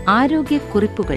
ആരോഗ്യക്കുറിപ്പുകൾ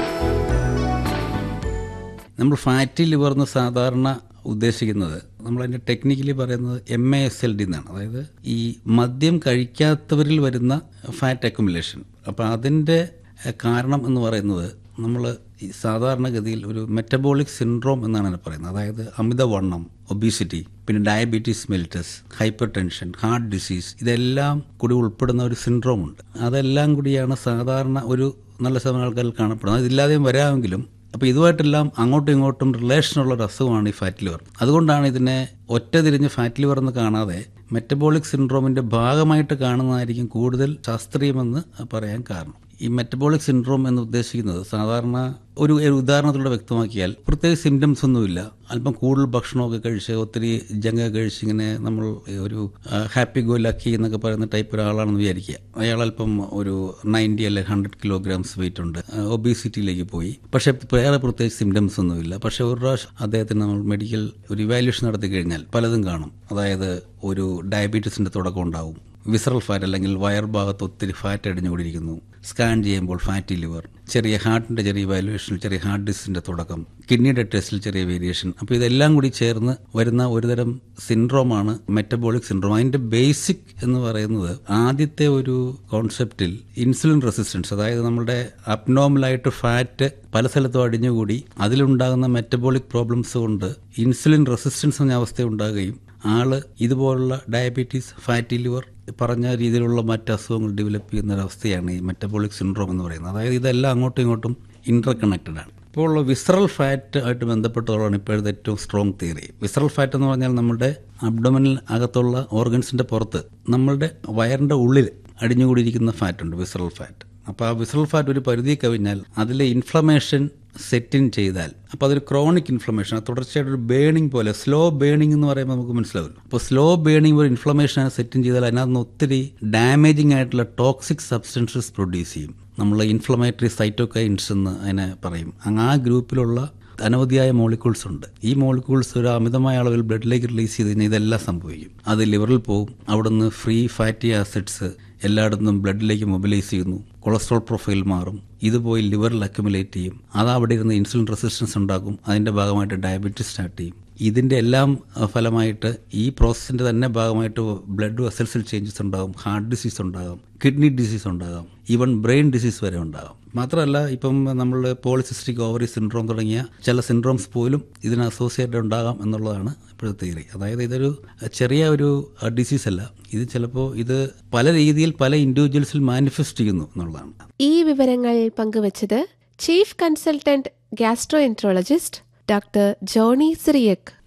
നമ്മൾ fatty liver എന്ന് സാധാരണ ഉദ്ദേശിക്കുന്നത് നമ്മളതിൻ്റെ ടെക്നിക്കലി പറയുന്നത് M A S L D എന്നാണ് അതായത് ഈ മദ്യം കഴിക്കാത്തവരിൽ വരുന്ന ഫാറ്റ് അക്യുമുലേഷൻ അപ്പോൾ അതിൻ്റെ എഹ്, കാരണം എന്ന് പറയുന്നത് നമ്മൾ ഈ സാധാരണഗതിയിൽ ഒരു മെറ്റബോളിക് സിൻഡ്രോം എന്നാണ് അതിനെ പറയുന്നത് അതായത് അമിതവണ്ണം ഒബീസിറ്റി പിന്നെ diabetes mellitus hypertension heart disease ഇതെല്ലാം കൂടി ഉൾപ്പെടുന്ന ഒരു സിൻഡ്രോം ഉണ്ട് അതെല്ലാം കൂടിയാണ് സാധാരണ ഒരു നല്ല ശതമാനം ആൾക്കാരിൽ കാണപ്പെടുന്നത് അതില്ലാതെയും വരാമെങ്കിലും അപ്പോൾ ഇതുമായിട്ടെല്ലാം അങ്ങോട്ടും ഇങ്ങോട്ടും റിലേഷനുള്ള ഒരു അസുഖമാണ് ഈ ഫാറ്റ് ലിവർ അതുകൊണ്ടാണ് ഇതിനെ ഒറ്റ തിരിഞ്ഞ് ഫാറ്റ് ലിവർ എന്ന് കാണാതെ മെറ്റബോളിക് സിൻഡ്രോമിന്റെ ഭാഗമായിട്ട് കാണുന്നതായിരിക്കും കൂടുതൽ ശാസ്ത്രീയമെന്ന് പറയാൻ കാരണം ഈ മെറ്റബോളിക് സിൻഡ്രോം എന്ന് ഉദ്ദേശിക്കുന്നത് സാധാരണ ഒരു ഒരു ഉദാഹരണത്തിലൂടെ വ്യക്തമാക്കിയാൽ പ്രത്യേകിച്ച് സിംറ്റംസ് ഒന്നുമില്ല അല്പം കൂടുതൽ ഭക്ഷണമൊക്കെ കഴിച്ച് ഒത്തിരി ജങ്ക കഴിച്ച് ഇങ്ങനെ നമ്മൾ ഒരു ഹാപ്പി ഗോ ലക്കി എന്നൊക്കെ പറയുന്ന ടൈപ്പ് ഒരാളാണെന്ന് വിചാരിക്കുക അയാൾ അല്പം ഒരു നയൻറ്റി അല്ലെ ഹൺഡ്രഡ് കിലോഗ്രാംസ് വെയിറ്റ് ഉണ്ട് ഒബീസിറ്റിയിലേക്ക് പോയി പക്ഷേ വേറെ പ്രത്യേകിച്ച് സിംറ്റംസ് ഒന്നുമില്ല പക്ഷേ ഒരു പ്രാവശ്യം അദ്ദേഹത്തിന് നമ്മൾ മെഡിക്കൽ ഒരു ഇവാലുവേഷൻ നടത്തി കഴിഞ്ഞാൽ പലതും കാണും അതായത് ഒരു ഡയബറ്റീസിന്റെ തുടക്കം ഉണ്ടാവും വിസറൽ ഫാറ്റ് അല്ലെങ്കിൽ വയർ ഭാഗത്ത് ഒത്തിരി ഫാറ്റ് അടിഞ്ഞുകൂടിയിരിക്കുന്നു സ്കാൻ ചെയ്യുമ്പോൾ ഫാറ്റി ലിവർ ചെറിയ ഹാർട്ടിന്റെ ചെറിയ വാലുവേഷനിൽ ചെറിയ ഹാർട്ട് ഡിസിന്റെ തുടക്കം കിഡ്നിയുടെ ടെസ്റ്റിൽ ചെറിയ വേരിയേഷൻ അപ്പോൾ ഇതെല്ലാം കൂടി ചേർന്ന് വരുന്ന ഒരുതരം സിൻഡ്രോമാണ് മെറ്റബോളിക് സിൻഡ്രോം അതിന്റെ ബേസിക് എന്ന് പറയുന്നത് ആദ്യത്തെ ഒരു കോൺസെപ്റ്റിൽ ഇൻസുലിൻ റെസിസ്റ്റൻസ് അതായത് നമ്മുടെ അബ്നോമലായിട്ട് ഫാറ്റ് പല സ്ഥലത്തും അടിഞ്ഞുകൂടി അതിലുണ്ടാകുന്ന മെറ്റബോളിക് പ്രോബ്ലംസ് കൊണ്ട് ഇൻസുലിൻ റെസിസ്റ്റൻസ് എന്ന അവസ്ഥ ഉണ്ടാകുകയും ആള് ഇതുപോലുള്ള ഡയബറ്റീസ് ഫാറ്റി ലിവർ പറഞ്ഞ രീതിയിലുള്ള മറ്റ് അസുഖങ്ങൾ ഡെവലപ്പ് ചെയ്യുന്ന ഒരവസ്ഥയാണ് ഈ മെറ്റബോളിക് സിൻഡ്രോം എന്ന് പറയുന്നത് അതായത് ഇതെല്ലാം അങ്ങോട്ടും ഇങ്ങോട്ടും ഇന്റർ കണക്റ്റഡ് ആണ് ഇപ്പോൾ വിസറൽ ഫാറ്റ് ആയിട്ട് ബന്ധപ്പെട്ടുള്ളതാണ് ഇപ്പോഴത്തെ ഏറ്റവും സ്ട്രോങ് തിയറി വിസറൽ ഫാറ്റ് എന്ന് പറഞ്ഞാൽ നമ്മുടെ അബ്ഡോമിനൽ അകത്തുള്ള ഓർഗൻസിന്റെ പുറത്ത് നമ്മളുടെ വയറിന്റെ ഉള്ളിൽ അടിഞ്ഞുകൂടിയിരിക്കുന്ന ഫാറ്റ് ഉണ്ട് വിസറൽ ഫാറ്റ് അപ്പോൾ ആ വിസറൽ ഫാറ്റ് ഒരു പരിധി കവിഞ്ഞാൽ അതിലെ ഇൻഫ്ലമേഷൻ സെറ്റിൻ ചെയ്താൽ അപ്പോൾ അതൊരു ക്രോണിക് ഇൻഫ്ലമേഷൻ അത് തുടർച്ചയായിട്ട് ഒരു ബേണിംഗ് പോലെ സ്ലോ ബേണിംഗ് എന്ന് പറയുമ്പോൾ നമുക്ക് മനസ്സിലാവും അപ്പോൾ സ്ലോ ബേണിംഗ് ഒരു ഇൻഫ്ലമേഷൻ സെറ്റിൻ ചെയ്താൽ അതിനകത്ത് നിന്ന് ഒത്തിരി ഡാമേജിങ് ആയിട്ടുള്ള ടോക്സിക് സബ്സ്റ്റൻസസ് പ്രൊഡ്യൂസ് ചെയ്യും നമ്മൾ ഇൻഫ്ലമേറ്ററി സൈറ്റോകൈൻസ് എന്ന് അതിനെ പറയും അങ്ങ് ആ ഗ്രൂപ്പിലുള്ള അനവധിയായ മോളിക്യൂൾസ് ഉണ്ട് ഈ മോളിക്യൂൾസ് ഒരു അമിതമായ അളവിൽ ബ്ലഡിലേക്ക് റിലീസ് ചെയ്ത് കഴിഞ്ഞാൽ ഇതെല്ലാം സംഭവിക്കും അത് ലിവറിൽ പോകും അവിടുന്ന് ഫ്രീ ഫാറ്റി ആസിഡ്സ് എല്ലായിടത്തും ബ്ലഡിലേക്ക് മൊബിലൈസ് ചെയ്യുന്നു കൊളസ്ട്രോൾ പ്രൊഫൈൽ മാറും ഇത് പോയി ലിവറിൽ അക്യുമുലേറ്റ് ചെയ്യും അത് അവിടെ ഇരുന്ന് ഇൻസുലിൻ റെസിസ്റ്റൻസ് ഉണ്ടാക്കും അതിന്റെ ഭാഗമായിട്ട് ഡയബറ്റീസ് സ്റ്റാർട്ട് ചെയ്യും ഇതിന്റെ എല്ലാം അഹ്, ഫലമായിട്ട് ഈ പ്രോസസ്സിന്റെ തന്നെ ഭാഗമായിട്ട് ബ്ലഡ് വെസൽസിൽ ചേഞ്ചസ് ഉണ്ടാകും ഹാർട്ട് ഡിസീസ് ഉണ്ടാകും കിഡ്നി ഡിസീസ് ഉണ്ടാകാം ഈവൻ ബ്രെയിൻ ഡിസീസ് വരെ ഉണ്ടാകും മാത്രമല്ല ഇപ്പം നമ്മൾ പോളിസിസ്റ്റിക് ഓവറി സിൻഡ്രോം തുടങ്ങിയ ചില സിൻഡ്രോംസ് പോലും ഇതിന് അസോസിയേറ്റഡ് ഉണ്ടാകാം എന്നുള്ളതാണ് ഇപ്പോഴത്തെ തിയറി അതായത് ഇതൊരു ചെറിയ ഒരു ഡിസീസ് അല്ല ഇത് ചിലപ്പോൾ ഇത് പല രീതിയിൽ പല ഇൻഡിവിജ്വൽസിൽ മാനിഫെസ്റ്റ് ചെയ്യുന്നു എന്നുള്ളതാണ് ഈ വിവരങ്ങൾ പങ്കുവച്ചത് chief consultant gastroenterologist doctor Johny Cyriac